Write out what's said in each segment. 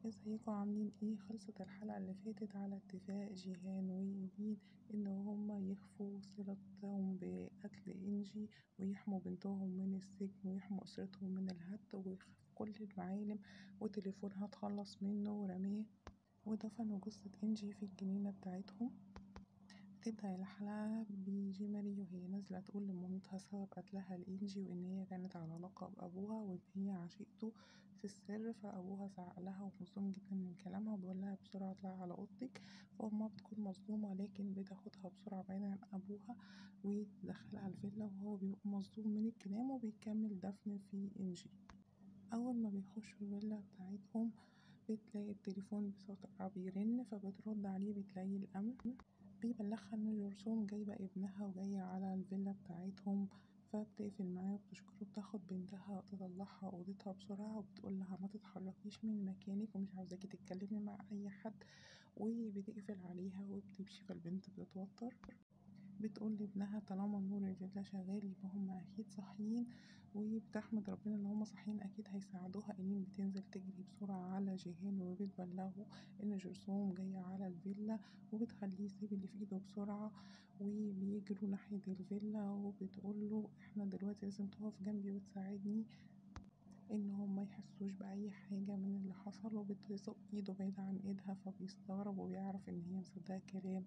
ازيكم عاملين ايه خلصت الحلقة اللي فاتت على اتفاق جيهان وإيمين ان هما يخفوا صلتهم بقتل انجي ويحموا بنتهم من السجن ويحموا اسرتهم من الهد ويخفوا كل المعالم وتليفونها اتخلص منه ورماه ودفنوا جثة انجي في الجنينة بتاعتهم تبدأ الحلقة بجيماري وهي نازلة تقول لمامتها سبب قتلها لإنجي وإن هي كانت على علاقة بأبوها وإن هي عشيقته في السر فأبوها زعقلها ومصدوم جدا من كلامها وبيقولها بسرعة اطلعي على أوضتك فأمها بتكون مصدومة لكن بتاخدها بسرعة بعيدا عن أبوها وتدخلها الفيلا وهو بيبقى مصدوم من الكلام وبيكمل دفن في إنجي أول ما بيخشوا الفيلا بتاعتهم بتلاقي التليفون بسرعة بيرن فبترد عليه بتلاقي الأمن بيبلغها إن جرثوم جايبة ابنها وجاية على الفيلا بتاعتهم فبتقفل معاه وبتشكره بتاخد بنتها تطلعها أوضتها بسرعة وبتقولها متتحركيش من مكانك ومش عاوزاكي تتكلمي مع أي حد وبتقفل عليها وبتمشي فالبنت بتتوتر بتقول لابنها طالما نور الفيلا شغال يبقى هما أكيد صاحيين وبتحمد ربنا إن هما صاحيين أكيد هيساعدوها إيمين بتنزل تجري بسرعة على جيهان وبتبلغه إن جرثوم جاية على الفيلا وبتخليه يسيب اللي في إيده بسرعة وبيجروا ناحية الفيلا وبتقوله إحنا دلوقتي لازم تقف جنبي وتساعدني إن هما ميحسوش بأي حاجة من اللي حصل وبتزق ايده بعيدة عن ايدها فبيستغرب وبيعرف إن هي مصدقة كلام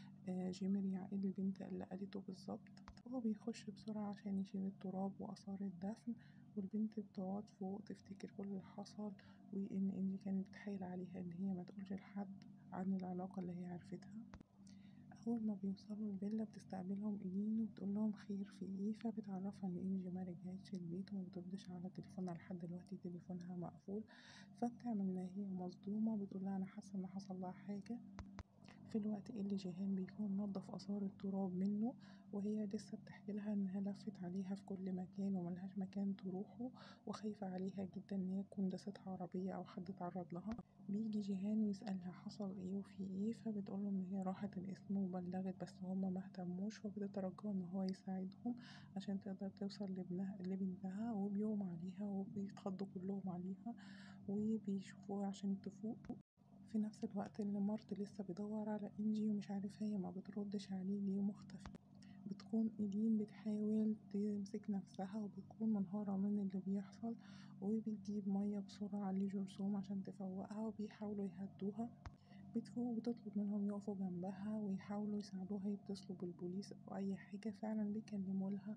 جيمري عن البنت اللي قالته بالظبط هو بيخش بسرعة عشان يشيل التراب وآثار الدفن والبنت بتقعد فوق تفتكر كل اللي حصل وإن إنجي كانت بتحايل عليها إن هي متقولش لحد عن العلاقة اللي هي عرفتها أول ما بيوصلوا الفيلا بتستقبلهم إيلين وبتقولهم خير في ايه فبتعرفها إن إنجي مرجعتش البيت ومبتردش على تليفونها لحد دلوقتي تليفونها مقفول فبتعمل إن هي مصدومة بتقولها أنا حاسة إن حصلها حاجة في الوقت اللي جيهان بيكون نضف آثار التراب منه وهي لسه بتحكيلها إنها لفت عليها في كل مكان وملهاش مكان تروحه وخايفة عليها جدا إن هي تكون داستها عربية أو حد اتعرض لها بيجي جيهان ويسألها حصل ايه وفي ايه فبتقوله إن هي راحت القسم وبلغت بس هما مهتموش فبتترجاه إن هو يساعدهم عشان تقدر توصل لابنها لبنتها وبيقوم عليها وبيتخضوا كلهم عليها وبيشوفوها عشان تفوق في نفس الوقت اللي مارت لسه بيدور على إنجي ومش عارف هي ما بتردش عليه ليه ومختفية بتكون إيلين بتحاول تمسك نفسها وبتكون منهارة من اللي بيحصل وبتجيب مية بسرعة لجرثوم عشان تفوقها وبيحاولوا يهدوها بتفوق وبتطلب منهم يقفوا جنبها ويحاولوا يساعدوها يتصلوا بالبوليس أو أي حاجة فعلا بيكلمولها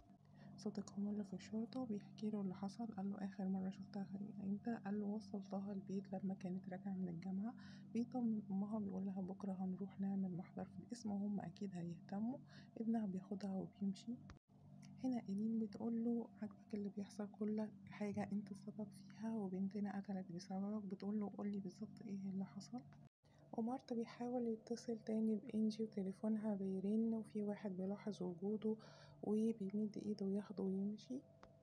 صديقهم اللي في الشرطة وبيحكيله اللي حصل قاله آخر مرة شفتها امتى قاله وصلتها البيت لما كانت راجعة من الجامعة بيطمن أمها بيقولها بكرة هنروح نعمل محضر في القسم وهم أكيد هيهتموا ابنها بياخدها وبيمشي هنا إيلين بتقوله عاجبك اللي بيحصل كل حاجة انت السبب فيها وبنتنا قتلت بسببك بتقوله قولي بالظبط ايه اللي حصل ومارت بيحاول يتصل تاني بإنجي وتليفونها بيرن وفي واحد بيلاحظ وجوده وبيمد ايده وياخده ويمشي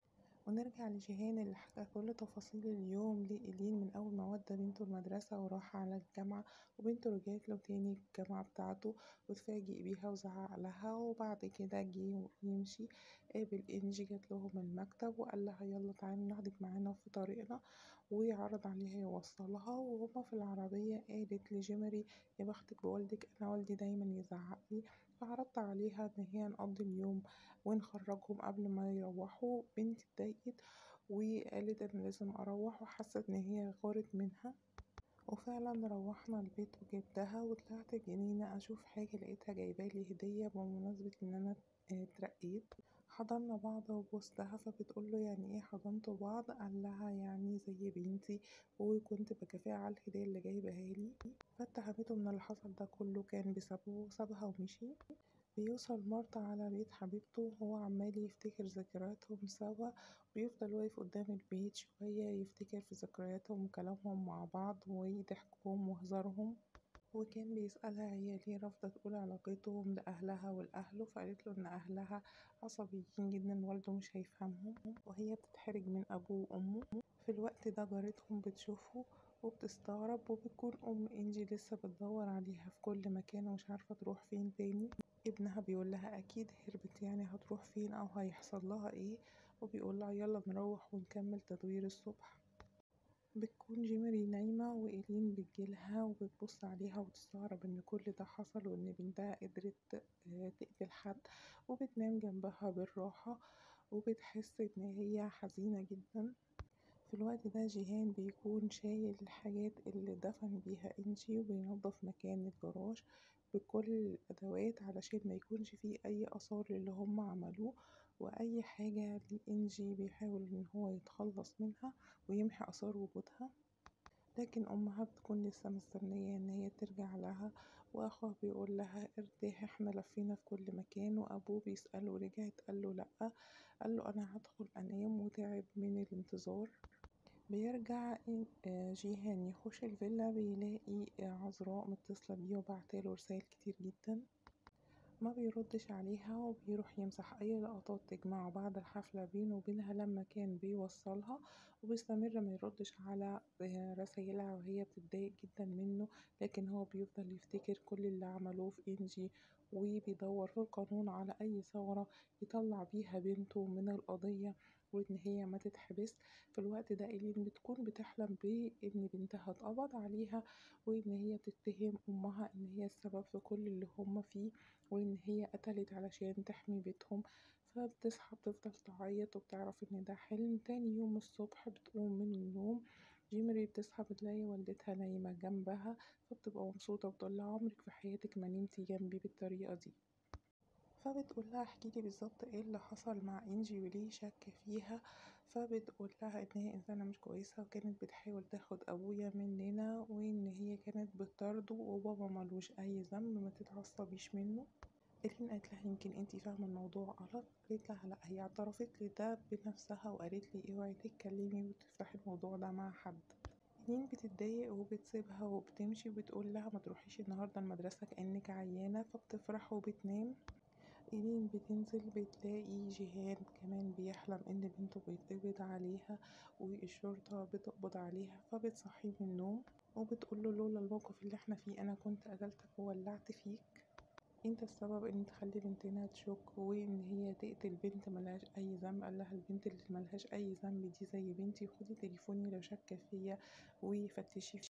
ونرجع لجيهان اللي حكى كل تفاصيل اليوم لإيلين من أول ما ودى بنته المدرسة وراح على الجامعة وبنته رجعتله تاني الجامعة بتاعته واتفاجئ بيها وزعقلها وبعد كده جه يمشي قابل إنجي جاتلهم المكتب وقالها يلا تعالي ناخدك معانا في طريقنا وعرض عليها يوصلها وهما في العربية قالت لجيمري يا بختك بوالدك أنا والدي دايما يزعقلي فعرضت عليها إن هي نقضي اليوم ونخرجهم قبل ما يروحوا بنتي اتضايقت وقالت أنا لازم أروح وحست إن هي غارت منها وفعلا روحنا البيت وجبتها وطلعت الجنينة أشوف حاجة لقيتها جايبالي هدية بمناسبة إن أنا اترقيت حضنا بعض وبوستها فبتقوله يعني ايه حضنتوا بعض قالها يعني زي بنتي وكنت بكافئها على الهدية اللي جايبها لي فاتهمته ان اللي حصل ده كله كان بسببه وسابها ومشي بيوصل مارتا على بيت حبيبته وهو عمال يفتكر ذكرياتهم سوا بيفضل واقف قدام البيت شوية يفتكر في ذكرياتهم وكلامهم مع بعض وضحكهم وهزارهم وكان بيسألها هي ليه رافضة تقول علاقتهم لأهلها ولأهله فقالتله إن أهلها عصبيين جدا والده مش هيفهمهم وهي بتتحرج من أبوه وأمه في الوقت ده جارتهم بتشوفه وبتستغرب وبتكون أم إنجي لسه بتدور عليها في كل مكان ومش عارفة تروح فين تاني ابنها بيقولها أكيد هربت يعني هتروح فين أو هيحصل لها ايه وبيقولها يلا نروح ونكمل تدوير الصبح بتكون جيمري نايمة وإيلين بتجيلها وبتبص عليها وتستغرب ان كل ده حصل وان بنتها قدرت تقتل حد وبتنام جنبها بالراحة وبتحس ان هي حزينة جدا في الوقت ده جيهان بيكون شايل الحاجات اللي دفن بيها انجي وبينظف مكان الجراج بكل الأدوات علشان ميكونش فيه أي آثار للي هما عملوه وأي حاجة لإنجي بيحاول ان هو يتخلص منها ويمحي آثار وجودها لكن أمها بتكون لسه مستنية ان هي ترجع لها واخوها بيقولها ارتاحي احنا لفينا في كل مكان وابوه بيسأله رجعت قاله لأ قاله انا هدخل انام وتعب من الانتظار بيرجع جيهان يخش الفيلا بيلاقي عذراء متصلة بيه وبعتاله رسايل كتير جدا ما بيردش عليها وبيروح يمسح اي لقطات تجمعه بعد الحفلة بينه وبينها لما كان بيوصلها وبيستمر ما يردش على رسايلها وهي بتتضايق جدا منه لكن هو بيفضل يفتكر كل اللي عملوه في انجي وبيدور في القانون على اي ثغرة يطلع بيها بنته من القضية وان هي ما تتحبس في الوقت ده إيلين بتكون بتحلم بان بنتها اتقبض عليها وان هي تتهم امها ان هي السبب في كل اللي هما فيه وان هي قتلت علشان تحمي بيتهم فبتصحى بتفضل تعيط وبتعرف ان ده حلم تاني يوم الصبح بتقوم من النوم جيمري بتصحى بتلاقي والدتها نايمة جنبها فبتبقى مبسوطة وبتقولها عمرك في حياتك ما نمتي جنبي بالطريقة دي فبتقولها احكيلي بالظبط ايه اللي حصل مع انجي وليه شك فيها فبتقولها ان هي انسانة مش كويسة وكانت بتحاول تاخد ابويا مننا وان هي كانت بتطارده وبابا ملوش اي ذنب ما تتعصبيش منه إيلين قالت لها يمكن انتي فاهمة الموضوع غلط قالت لها لا هي اعترفت لي ده بنفسها وقالت لي اوعي تتكلمي وتفتحي الموضوع ده مع حد إيلين بتتضايق وبتسيبها وبتمشي وبتقول لها ما تروحيش النهارده المدرسة كأنك عيانة فبتفرح وبتنام إيلين بتنزل بتلاقي جيهان كمان بيحلم إن بنته بيتقبض عليها والشرطة بتقبض عليها فبتصحيه من النوم وبتقوله لولا الموقف اللي احنا فيه أنا كنت قتلتك وولعت فيك انت السبب ان تخلي بنتنا تشك وان هي تقتل بنت ملهاش اي ذنب قال لها البنت اللي ملهاش اي ذنب دي زي بنتي خدي تليفوني لو شك فيا وفتشي